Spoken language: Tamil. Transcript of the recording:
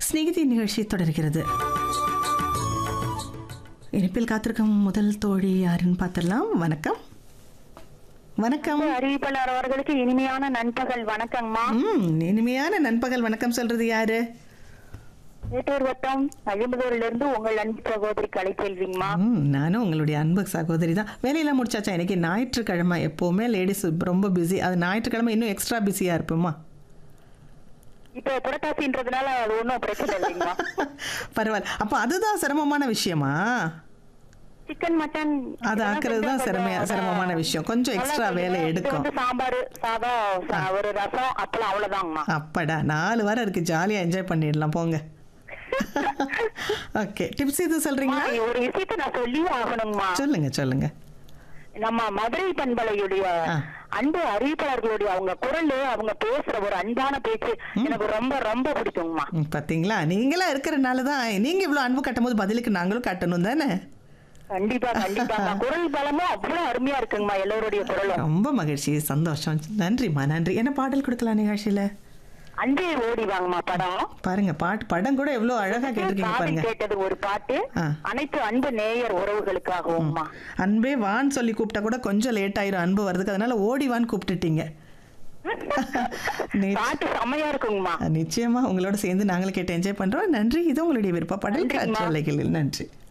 ஸ்நேகிதி நிகழ்ச்சி தொடர்கிறது இனிப்பில் காத்திருக்கும் முதல் தோழி யாருன்னு பார்த்துடலாம் வணக்கம் வணக்கம் அறிவிப்பாளர் அவர்களுக்கு இனிமையான நண்பகல் வணக்கங்கம்மா ம் இனிமையான நண்பகல் வணக்கம் சொல்றது யாரு மேட்டூர் வட்டம் அழிமுதூர்ல இருந்து உங்கள் அன்பு சகோதரி கலைச்செல்விங்கம்மா ம் நானும் உங்களுடைய அன்பு சகோதரி தான் வேலையெல்லாம் முடிச்சாச்சா எனக்கு ஞாயிற்றுக்கிழமை எப்போவுமே லேடிஸ் ரொம்ப பிஸி அது ஞாயிற்றுக்கிழமை இன்னும் எக்ஸ்ட்ரா பிஸியாக இருப்போமா இப்ப புரட்டாசின்றதுனால அது ஒண்ணும் பிரச்சனை இல்லைங்கம்மா பரவாயில்ல அப்போ அதுதான் சிரமமான விஷயமா சிக்கன் மட்டன் அது ஆக்குறது தான் சிரமையா சிரமமான விஷயம் கொஞ்சம் எக்ஸ்ட்ரா வேலை எடுக்கும் வந்து சாம்பார் சாதம் சா- ஒரு ரசம் அப்பளம் அவ்வளவுதாங்கம்மா அப்படா நாலு வாரம் இருக்கு ஜாலியாக என்ஜாய் பண்ணிடலாம் போங்க ஓகே டிப்ஸ் இது சொல்றீங்களா அம்மா, ஒரு விஷயத்த நான் சொல்லியே ஆகணுங்கம்மா சொல்லுங்க சொல்லுங்க நம்ம மதுரை பண்பலையுடைய ஆ. அன்பு அறிவிப்பாளர்களுடைய அவங்க குரல் அவங்க பேசுற ஒரு அன்பான பேச்சு எனக்கு ரொம்ப ரொம்ப பிடிக்குங்கம்மா ம், பாத்தீங்களா நீங்களா இருக்கிறனால தான் நீங்க இவ்வளவு அன்பு கட்டும் போது பதிலுக்கு நாங்களும் கட்டணும் தானே கண்டிப்பா கண்டிப்பா குரல் பலமும் அவ்வளவு அருமையா இருக்குங்கம்மா எல்லோருடைய குரலும் ரொம்ப மகிழ்ச்சி சந்தோஷம் நன்றிம்மா நன்றி என்ன பாடல் கொடுக்கலாம் நிகழ்ச்சியில அன்பே ஓடி வாங்கம்மா படம் பாருங்க பாட்டு படம் கூட எவ்வளவு அழகா கேட்டிருக்கீங்க காதில் பாருங்க கேட்டது ஒரு பாட்டு ஆ. அனைத்து அன்பு நேயர் உறவுகளுக்காகவும்மா அன்பே வான்னு சொல்லி கூப்பிட்டா கூட கொஞ்சம் லேட் ஆயிரும் அன்பு வர்றதுக்கு அதனால ஓடி வான்னு கூப்பிட்டுட்டீங்க நி- பாட்டு செம்மையா இருக்குங்கம்மா நிச்சயமா உங்களோட சேர்ந்து நாங்களும் கேட்டு என்ஜாய் பண்றோம் நன்றி இது உங்களுடைய விருப்ப பாடல் நன்றிம்மா. காற்றலைகளில் நன்றி